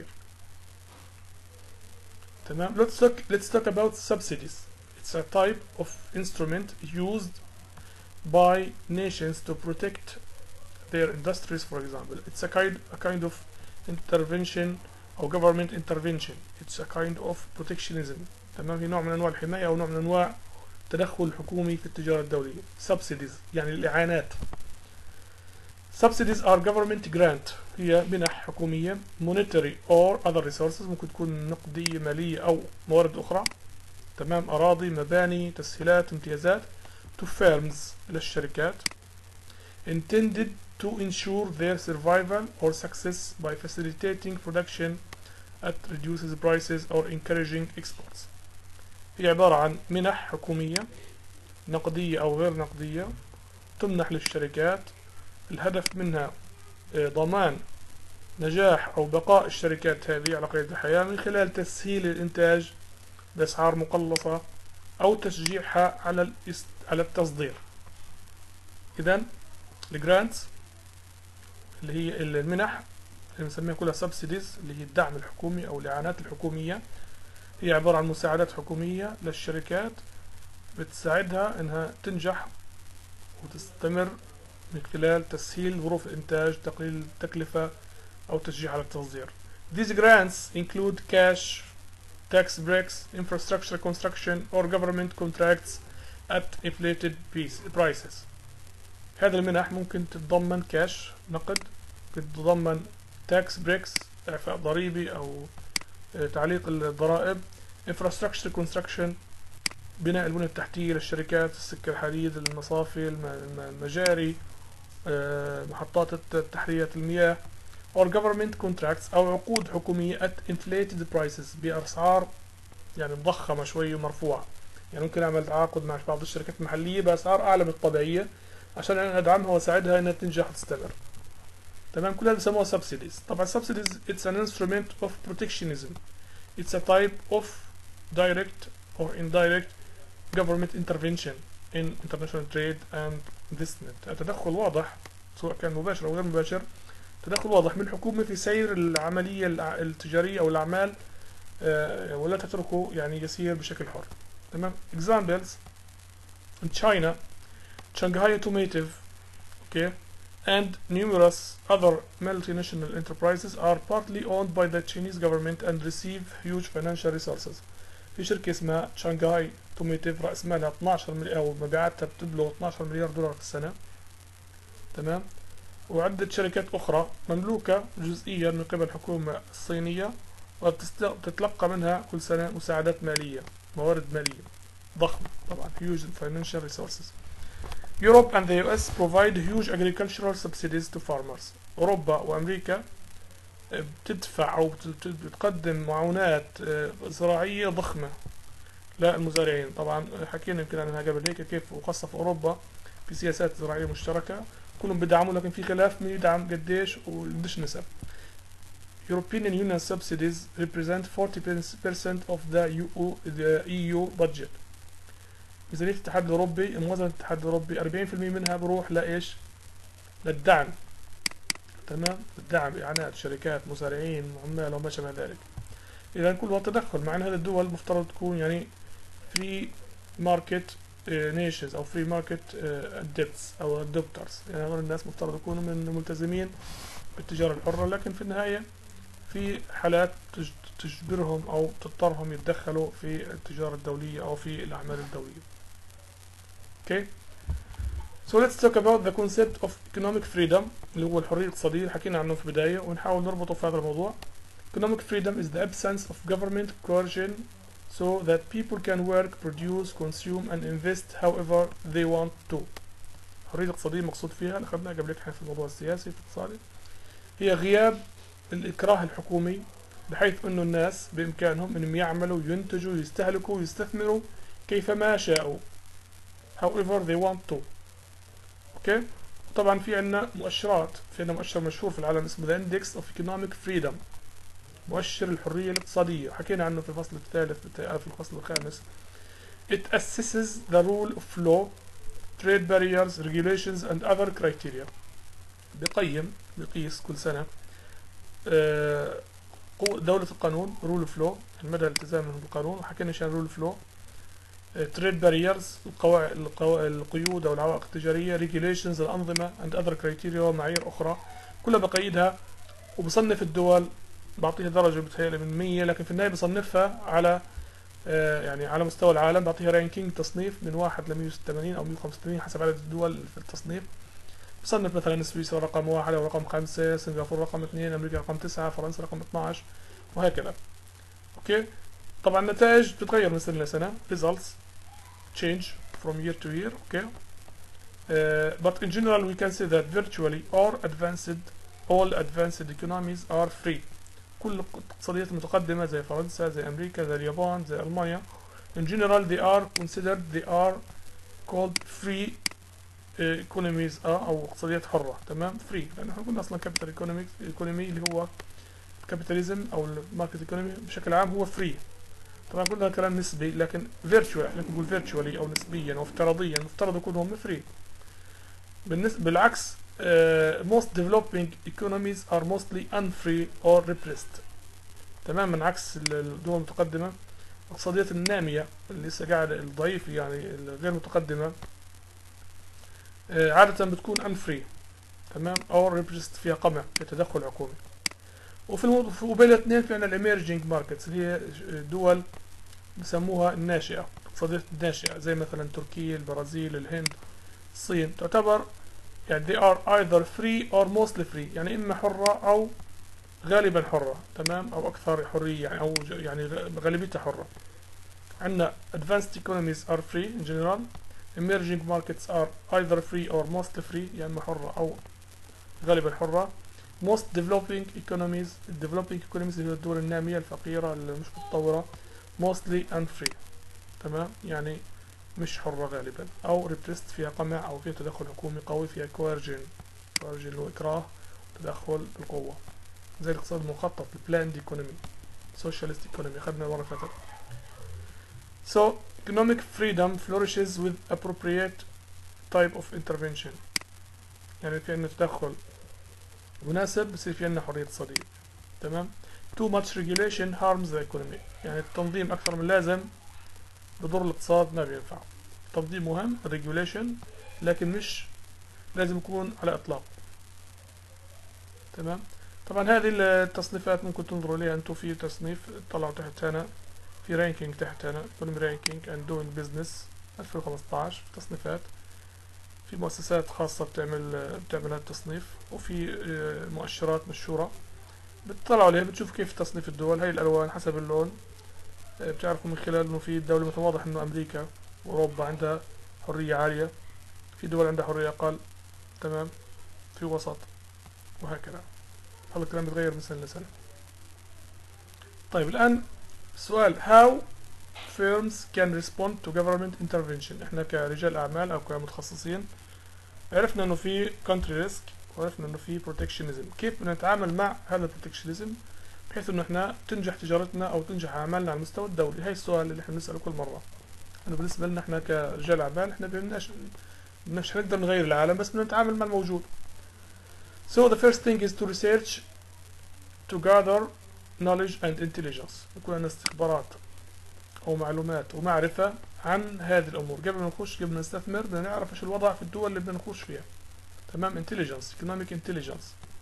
تمام let's talk let's talk about subsidies it's a type of instrument used by nations to protect their industries for example it's a kind a kind of intervention or government intervention it's a kind of protectionism تمام في نوع من انواع الحماية او نوع من انواع التدخل الحكومي في التجارة الدولية subsidies يعني الإعانات subsidies are government grant هي منح حكومية monetary or other resources ممكن تكون نقدية مالية أو موارد أخرى تمام أراضي مباني تسهيلات امتيازات to firms للشركات intended to ensure their survival or success by facilitating production at reduces prices or encouraging exports هي عبارة عن منح حكومية نقدية أو غير نقدية تمنح للشركات الهدف منها ضمان نجاح أو بقاء الشركات هذه على قيد الحياة من خلال تسهيل الإنتاج بأسعار مقلصة أو تشجيعها على الاست... على التصدير إذا الجرانتس اللي هي المنح اللي بنسميها كلها سبسيديز اللي هي الدعم الحكومي أو الإعانات الحكومية هي عبارة عن مساعدات حكومية للشركات بتساعدها إنها تنجح وتستمر من خلال تسهيل ظروف الإنتاج تقليل التكلفة أو تشجيع على التصدير. These grants include cash, tax breaks, infrastructure construction or government contracts at inflated prices. هذه المنح ممكن تتضمن كاش نقد ممكن تتضمن tax breaks إعفاء ضريبي أو تعليق الضرائب infrastructure construction بناء البنى التحتية للشركات السكة الحديد المصافي المجاري محطات تحلية المياه or government contracts أو عقود حكومية at inflated prices بأسعار يعني مضخمة شوي ومرفوعة يعني ممكن أعمل تعاقد مع بعض الشركات المحلية بأسعار أعلى من الطبيعية عشان أنا أدعمها وأساعدها إنها تنجح وتستمر تمام كل هذا بيسموها subsidies طبعا subsidies it's an instrument of protectionism it's a type of direct or indirect government intervention in international trade and investment تدخل واضح سواء كان مباشر أو غير مباشر تدخل واضح من الحكومة في سير العملية التجارية أو الأعمال ولا تتركه يعني يسير بشكل حر تمام examples in China Shanghai Automotive okay and numerous other multinational enterprises are partly owned by the Chinese government and receive huge financial resources في شركة اسمها شانغهاي توميتيف رأس مالها 12 مليار أو مبيعاتها بتبلغ 12 مليار دولار في السنة تمام وعدة شركات أخرى مملوكة جزئيا من قبل الحكومة الصينية وبتتلقى منها كل سنة مساعدات مالية موارد مالية ضخمة طبعا huge financial resources Europe and the US provide huge agricultural subsidies to farmers أوروبا وأمريكا بتدفع أو بتقدم معونات زراعية ضخمة للمزارعين طبعا حكينا يمكن عنها قبل هيك كيف وخاصة في أوروبا في سياسات زراعية مشتركة كلهم بدعموا لكن في خلاف مين يدعم قديش وقديش نسب European Union subsidies represent 40% of the EU, the EU budget ميزانية الاتحاد الأوروبي موازنة الاتحاد الأوروبي 40% منها بروح لإيش؟ للدعم تمام؟ الدعم إعانات شركات مزارعين عمال وما شابه ذلك إذا كله تدخل مع أن هذه الدول مفترض تكون يعني فري ماركت نيشنز أو فري ماركت ادبتس أو ادوبترز يعني هذول الناس مفترض يكونوا من ملتزمين بالتجارة الحرة لكن في النهاية في حالات تجبرهم أو تضطرهم يتدخلوا في التجارة الدولية أو في الأعمال الدولية. Okay. So let's talk about the concept of economic freedom اللي هو الحرية الاقتصادية اللي حكينا عنه في البداية ونحاول نربطه في هذا الموضوع. Economic freedom is the absence of government coercion so that people can work, produce, consume and invest however they want to. الحرية الاقتصادية مقصود فيها اللي أخذناها قبل احنا في الموضوع السياسي في الاقتصادي هي غياب الإكراه الحكومي بحيث أنه الناس بإمكانهم أنهم يعملوا ينتجوا يستهلكوا يستثمروا كيفما شاءوا however they want to أوكي طبعا في عندنا مؤشرات في عندنا مؤشر مشهور في العالم اسمه the index of economic freedom مؤشر الحرية الاقتصادية حكينا عنه في الفصل الثالث في الفصل الخامس it assesses the rule of law trade barriers regulations and other criteria بقيم بقيس كل سنة دولة القانون رول اوف لو المدى الالتزامهم بالقانون وحكينا عن رول اوف لو تريد باريرز القيود او العوائق التجارية ريجيليشنز الأنظمة and other criteria ومعايير أخرى كلها بقيدها وبصنف الدول بعطيها درجة بتهيألي من 100 لكن في النهاية بصنفها على يعني على مستوى العالم بعطيها رانكينج تصنيف من 1 ل 186 أو 185 حسب عدد الدول في التصنيف بصنف مثلا سويسرا رقم واحد أو رقم خمسة سنغافورة رقم اثنين أمريكا رقم تسعة فرنسا رقم 12 وهكذا أوكي طبعا النتائج بتتغير من سنة لسنة results change from year to year okay uh, but in general we can say that virtually all advanced all advanced economies are free كل الاقتصاديات المتقدمة زي فرنسا زي أمريكا زي اليابان زي ألمانيا in general they are considered they are called free ايكونوميز اه او اقتصاديات حره تمام فري لان احنا قلنا اصلا كابيتال ايكونوميكس ايكونومي اللي هو الكابيتاليزم او الماركت ايكونومي بشكل عام هو فري طبعا كلنا كلام نسبي لكن فيرتشوال احنا نقول فيرتشوالي او نسبيا او افتراضيا مفترض يكونوا هم فري بالنسبة بالعكس uh, most developing economies are mostly unfree or repressed تماما عكس الدول المتقدمة الاقتصاديات النامية اللي لسه قاعدة الضعيف يعني الغير متقدمة آه، عادة بتكون unfree تمام او repressed فيها قمع في تدخل حكومي وفي الموضوع وبين الاثنين في عندنا emerging markets اللي هي دول بسموها الناشئة الاقتصاديات الناشئة زي مثلا تركيا البرازيل الهند الصين تعتبر يعني they are either free or mostly free يعني إما حرة أو غالبا حرة تمام أو أكثر حرية يعني أو ج- يعني غ- غالبيتها حرة عندنا advanced economies are free in general emerging markets are either free or mostly free يعني إما حرة أو غالبا حرة most developing economies developing economies اللي هي الدول النامية الفقيرة اللي مش متطورة mostly unfree تمام يعني مش حرة غالبا أو repressed فيها قمع أو فيها تدخل حكومي قوي فيها coercion coercion اللي هو إكراه تدخل بالقوة زي الاقتصاد المخطط البلاند ايكونومي socialist economy أخذنا المرة اللي فاتت so economic freedom flourishes with appropriate type of intervention يعني في عندنا تدخل مناسب بصير في عندنا حرية اقتصادية تمام too much regulation harms the economy يعني التنظيم أكثر من اللازم بضر الاقتصاد ما بينفع التنظيم مهم regulation لكن مش لازم يكون على إطلاق تمام طبعا هذه التصنيفات ممكن تنظروا ليها انتم في تصنيف طلعوا تحت هنا في رانكينج تحت هنا economy ranking and doing business 2015 تصنيفات في مؤسسات خاصة بتعمل بتعمل هذا التصنيف وفي آه، مؤشرات مشهورة بتطلعوا عليها بتشوف كيف تصنيف الدول هاي الألوان حسب اللون آه، بتعرفوا من خلال إنه في دولة مثلا واضح إنه أمريكا وأوروبا عندها حرية عالية في دول عندها حرية أقل تمام في وسط وهكذا هذا الكلام بيتغير من سنة لسنة طيب الآن سؤال how firms can respond to government intervention احنا كرجال أعمال أو كمتخصصين عرفنا إنه في country risk وعرفنا إنه في protectionism كيف بدنا نتعامل مع هذا protectionism بحيث إنه احنا تنجح تجارتنا أو تنجح أعمالنا على المستوى الدولي هاي السؤال اللي احنا بنسأله كل مرة إنه بالنسبة لنا احنا كرجال أعمال احنا بدناش مش هنقدر نغير العالم بس بدنا نتعامل مع الموجود So the first thing is to research to gather knowledge and intelligence يكون عندنا استخبارات أو معلومات ومعرفة عن هذه الأمور قبل ما نخش قبل ما نستثمر بدنا نعرف إيش الوضع في الدول اللي بدنا نخش فيها تمام intelligence economic intelligence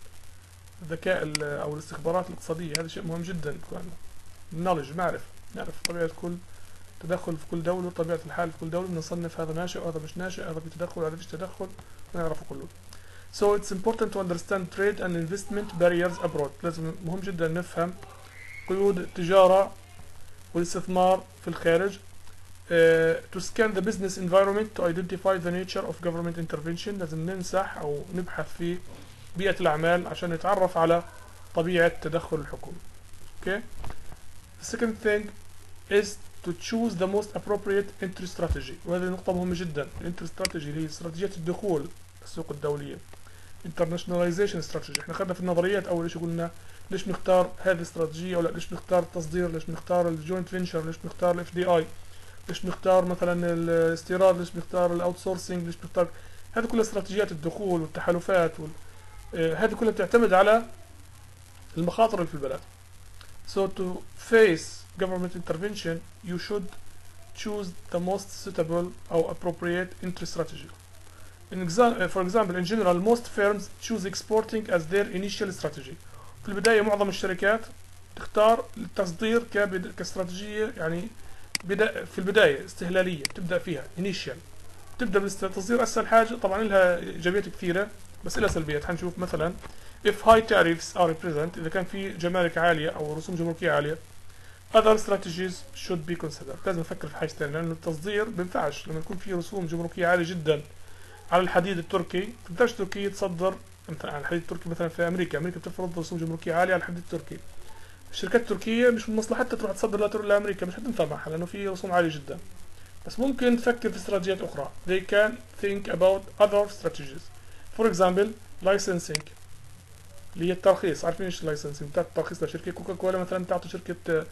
الذكاء ال- أو الاستخبارات الاقتصادية هذا شيء مهم جدا يكون عندنا knowledge معرفة نعرف طبيعة كل تدخل في كل دولة وطبيعة الحال في كل دولة بنصنف هذا ناشئ وهذا مش ناشئ هذا في تدخل وهذا فيش تدخل ونعرفه كله So it's important to understand trade and investment barriers abroad لازم مهم جدا نفهم قيود التجارة والاستثمار في الخارج uh, to scan the business environment to identify the nature of government intervention لازم ننسح أو نبحث في بيئة الأعمال عشان نتعرف على طبيعة تدخل الحكومة okay the second thing is to choose the most appropriate entry strategy وهذه نقطة مهمة جدا الانتري strategy اللي هي استراتيجية الدخول السوق الدولية internationalization strategy احنا خدنا في النظريات اول شيء قلنا ليش نختار هذه الاستراتيجية ولا ليش نختار التصدير ليش نختار الجوينت فينشر ليش نختار الاف دي اي ليش نختار مثلا الاستيراد ليش نختار الاوت سورسنج ليش نختار هذه كلها استراتيجيات الدخول والتحالفات وال... آه، هذه كلها بتعتمد على المخاطر اللي في البلد so to face government intervention you should choose the most suitable or appropriate entry strategy In exa- uh, for example, in general, most firms choose exporting as their initial strategy. في البداية معظم الشركات تختار التصدير كبد... كاستراتيجية يعني بدا... في البداية استهلالية تبدأ فيها initial تبدأ بالتصدير أسهل حاجة طبعا لها إيجابيات كثيرة بس لها سلبيات حنشوف مثلا if high tariffs are present إذا كان في جمارك عالية أو رسوم جمركية عالية other strategies should be considered لازم نفكر في حاجة ثانية لأنه التصدير بينفعش لما يكون في رسوم جمركية عالية جدا على الحديد التركي تقدرش تركيا تصدر مثلا على الحديد التركي مثلا في امريكا امريكا بتفرض رسوم جمركيه عاليه على الحديد التركي الشركات التركيه مش من مصلحتها تروح تصدر لا تروح لامريكا مش حتنفع معها لانه في رسوم عاليه جدا بس ممكن تفكر في استراتيجيات اخرى they can think about other strategies for example licensing اللي هي الترخيص عارفين ايش اللايسنسنج بتاعت الترخيص لشركه كوكا كولا مثلا تعطي شركه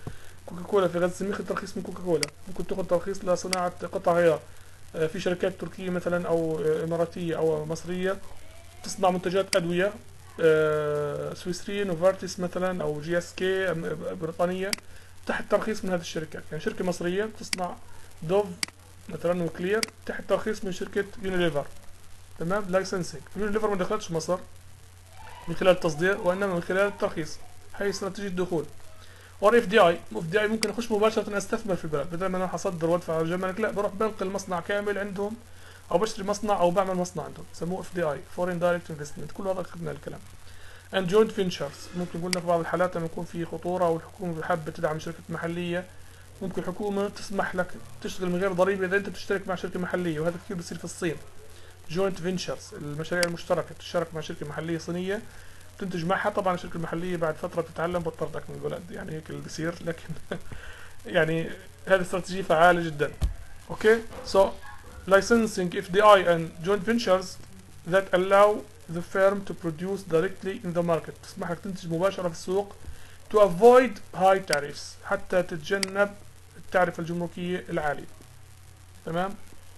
كوكا كولا في غزة ياخذ ترخيص من كوكا كولا ممكن تاخذ ترخيص لصناعة قطع غيار آه، في شركات تركية مثلا أو آه، إماراتية أو مصرية تصنع منتجات أدوية آه، سويسرية نوفارتيس مثلا أو جي اس كي بريطانية تحت ترخيص من هذه الشركات يعني شركة مصرية تصنع دوف مثلا وكلير تحت ترخيص من شركة يونيليفر تمام لايسنسنج يونيليفر ما دخلتش مصر من خلال التصدير وإنما من خلال الترخيص هي استراتيجية دخول اور اف دي اي اف دي اي ممكن اخش مباشره استثمر في البلد بدل ما انا اصدر وادفع على الجمارك لا بروح بنقل مصنع كامل عندهم او بشتري مصنع او بعمل مصنع عندهم يسموه اف دي اي فورين دايركت انفستمنت كل هذا اخذنا الكلام اند جوينت فينشرز ممكن قلنا في بعض الحالات لما يكون في خطوره او الحكومه بحب تدعم شركه محليه ممكن الحكومه تسمح لك تشتغل من غير ضريبه اذا انت بتشترك مع شركه محليه وهذا كثير بيصير في الصين جوينت فينشرز المشاريع المشتركه تشترك مع شركه محليه صينيه تنتج معها طبعا الشركه المحليه بعد فتره بتتعلم بتطردك من البلد يعني هيك اللي بيصير لكن يعني هذه استراتيجيه فعاله جدا اوكي سو licensing FDI and joint ventures that allow the firm to produce directly in the market تسمح لك تنتج مباشرة في السوق to avoid high tariffs حتى تتجنب التعرفة الجمركية العالية تمام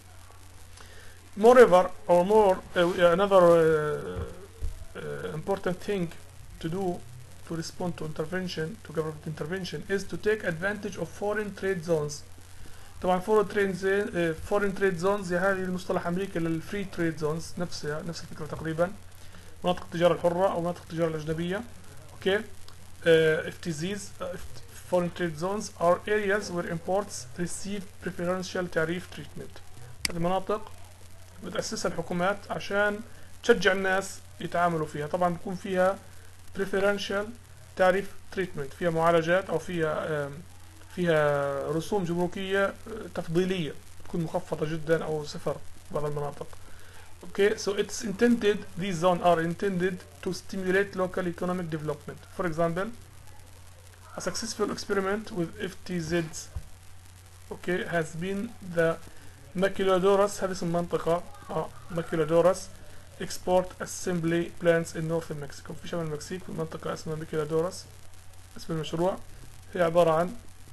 moreover or more uh, another uh, uh, important thing to do to respond to intervention to government intervention is to take advantage of foreign trade zones طبعا foreign trade zone uh, foreign trade zones هذه المصطلح امريكا للفري trade zones نفسها نفس الفكره تقريبا مناطق التجاره الحره او مناطق التجاره الاجنبيه اوكي uh, FTZs uh, foreign trade zones are areas where imports receive preferential tariff treatment هذه مناطق بتأسسها الحكومات عشان تشجع الناس يتعاملوا فيها طبعا بيكون فيها preferential tariff treatment فيها معالجات او فيها فيها رسوم جمركية تفضيلية تكون مخفضة جدا او صفر في بعض المناطق Okay, so it's intended, these zones are intended to stimulate local economic development. For example, a successful experiment with FTZs okay, has been the Maquiladorus, هذه اسم المنطقة اه Maquiladorus export assembly plants in northern Mexico في شمال المكسيك في منطقة اسمها ميكيلادورس اسم المشروع هي عبارة عن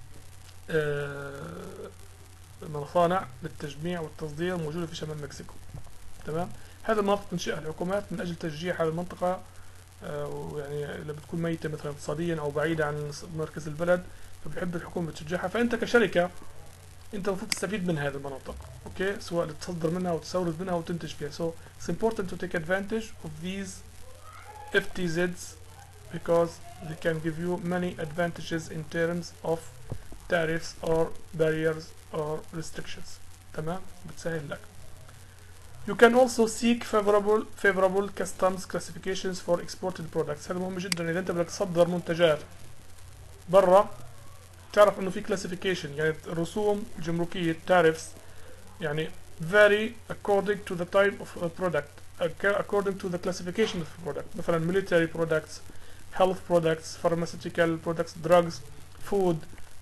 آه، مصانع للتجميع والتصدير موجودة في شمال مكسيكو تمام هذه المناطق تنشئها الحكومات من أجل تشجيع هذه المنطقة آه، ويعني اللي بتكون ميتة مثلا اقتصاديا أو بعيدة عن مركز البلد فبحب الحكومة تشجعها فأنت كشركة انت المفروض تستفيد من هذه المناطق اوكي سواء تصدر منها او تستورد منها او تنتج فيها so it's important to take advantage of these FTZs because they can give you many advantages in terms of tariffs or barriers or restrictions تمام بتسهل لك You can also seek favorable favorable customs classifications for exported products هذا مهم جدا اذا انت بدك تصدر منتجات برا تعرف انه في كلاسيفيكيشن يعني الرسوم الجمركية tariffs يعني vary according to the type of a product according to the classification of the product مثلا military products health products pharmaceutical products drugs food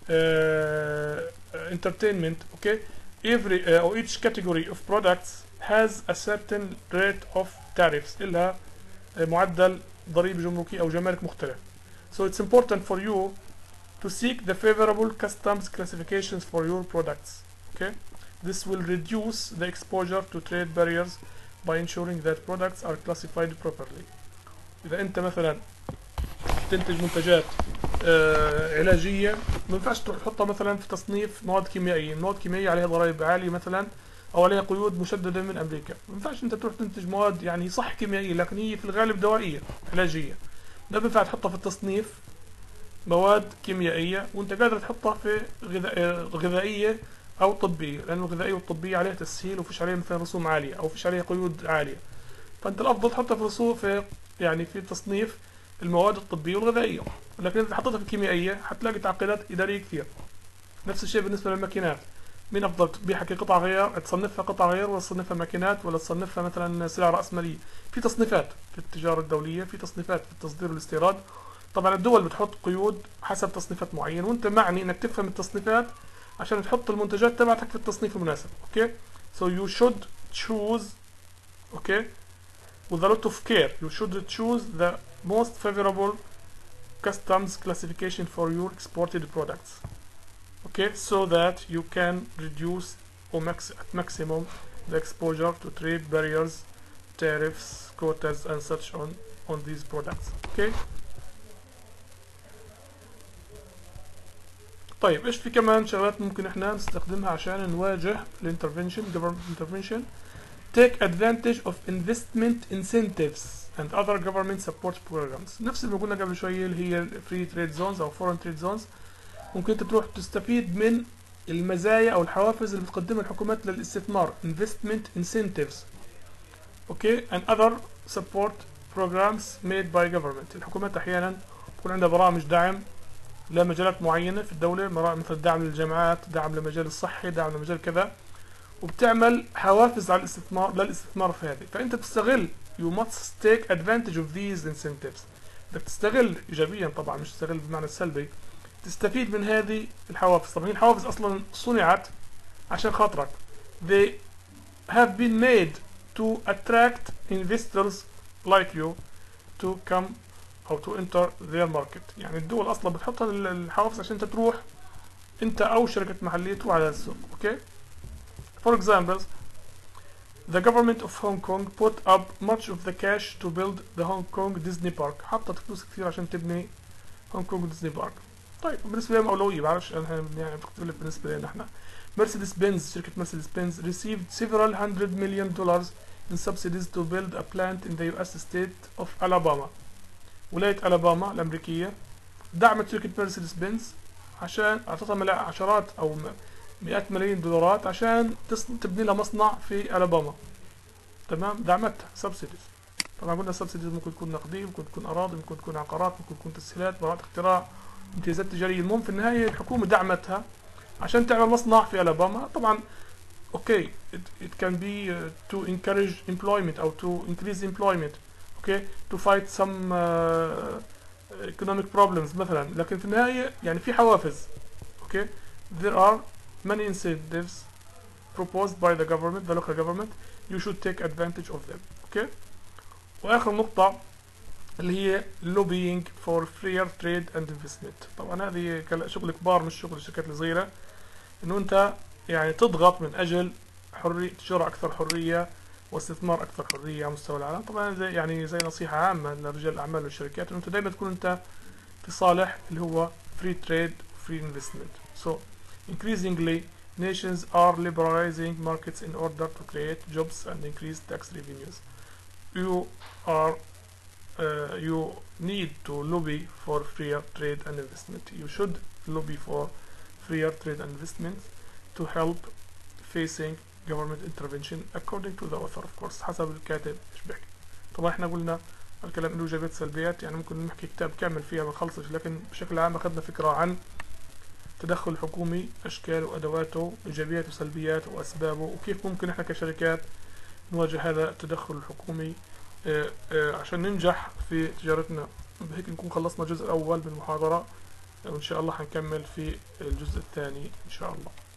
uh, entertainment okay every uh, or each category of products has a certain rate of tariffs إلها معدل ضريبة جمركي أو جمارك مختلف so it's important for you to seek the favorable customs classifications for your products. Okay, this will reduce the exposure to trade barriers by ensuring that products are classified properly. إذا أنت مثلا تنتج منتجات آه علاجية ما ينفعش تروح تحطها مثلا في تصنيف مواد كيميائية، مواد كيميائية عليها ضرائب عالية مثلا أو عليها قيود مشددة من أمريكا، ما ينفعش أنت تروح تنتج مواد يعني صح كيميائية لكن هي في الغالب دوائية علاجية. ما بينفع تحطها في التصنيف مواد كيميائية وانت قادر تحطها في غذائية او طبية لان الغذائية والطبية عليها تسهيل وفيش عليها مثلا رسوم عالية او فيش عليها قيود عالية فانت الافضل تحطها في رسوم في يعني في تصنيف المواد الطبية والغذائية لكن اذا حطيتها في الكيميائية حتلاقي تعقيدات ادارية كثير نفس الشيء بالنسبة للماكينات مين افضل تبيعها كقطع غيار تصنفها قطع غيار ولا تصنفها ماكينات ولا تصنفها مثلا سلع رأسمالية في تصنيفات في التجارة الدولية في تصنيفات في التصدير والاستيراد طبعا الدول بتحط قيود حسب تصنيفات معينة وانت معني انك تفهم التصنيفات عشان تحط المنتجات تبعتك في التصنيف المناسب اوكي so you should choose okay with a lot of care you should choose the most favorable customs classification for your exported products okay so that you can reduce or max at maximum the exposure to trade barriers tariffs quotas and such on on these products okay طيب ايش في كمان شغلات ممكن احنا نستخدمها عشان نواجه الانترفنشن government intervention take advantage of investment incentives and other government support programs نفس اللي قلنا قبل شويه اللي هي free trade zones او foreign trade zones ممكن انت تروح تستفيد من المزايا او الحوافز اللي بتقدمها الحكومات للاستثمار investment incentives اوكي and other support programs made by government الحكومات احيانا يكون عندها برامج دعم لمجالات معينة في الدولة مرا- مثل دعم للجامعات دعم لمجال الصحي دعم لمجال كذا وبتعمل حوافز على الاستثمار للاستثمار في هذه فانت بتستغل you must take advantage of these incentives بدك تستغل ايجابيا طبعا مش تستغل بالمعنى السلبي تستفيد من هذه الحوافز طبعا هي الحوافز اصلا صنعت عشان خاطرك they have been made to attract investors like you to come او to enter their market يعني الدول اصلا بتحط ال- الحوافز عشان انت تروح انت او شركة محلية تروح على السوق اوكي for example the government of Hong Kong put up much of the cash to build the Hong Kong Disney Park حطت فلوس كثير عشان تبني هونج كونج ديزني بارك طيب بالنسبة لهم أولوية بعرفش أنا يعني بختلف بالنسبة لنا احنا مرسيدس بنز شركة مرسيدس بنز received several hundred million dollars in subsidies to build a plant in the US state of Alabama ولاية ألاباما الأمريكية دعمت شركة مرسيدس بنز عشان أعطتها ملا- عشرات أو م- مئات ملايين دولارات عشان تص- تبني لها مصنع في ألاباما تمام دعمتها سبسيديز طبعا قلنا سبسيديز ممكن تكون نقدية ممكن تكون أراضي ممكن تكون عقارات ممكن تكون تسهيلات براءة اختراع امتيازات تجارية المهم في النهاية الحكومة دعمتها عشان تعمل مصنع في ألاباما طبعا اوكي it, it can be uh, to encourage employment أو to increase employment اوكي to fight some uh, economic problems مثلا لكن في النهاية يعني في حوافز اوكي there are many incentives proposed by the government the local government you should take advantage of them اوكي واخر نقطة اللي هي lobbying for freer trade and investment طبعا هذه كلا- شغل كبار مش شغل الشركات الصغيرة انه انت يعني تضغط من اجل حرية تجارة اكثر حرية واستثمار اكثر حرية على مستوى العالم طبعا زي يعني زي نصيحة عامة لرجال الاعمال والشركات انه انت دائما تكون انت في صالح اللي هو free trade free investment so increasingly nations are liberalizing markets in order to create jobs and increase tax revenues you are uh, you need to lobby for freer trade and investment. You should lobby for freer trade and investment to help facing government intervention according to the author of course حسب الكاتب ايش بيحكي طبعا احنا قلنا الكلام له ايجابيات سلبيات يعني ممكن نحكي كتاب كامل فيها ما نخلصش لكن بشكل عام اخذنا فكرة عن تدخل حكومي اشكاله وادواته ايجابيات وسلبيات واسبابه وكيف ممكن احنا كشركات نواجه هذا التدخل الحكومي آه، آه، عشان ننجح في تجارتنا بهيك نكون خلصنا الجزء الأول من المحاضرة وإن شاء الله حنكمل في الجزء الثاني إن شاء الله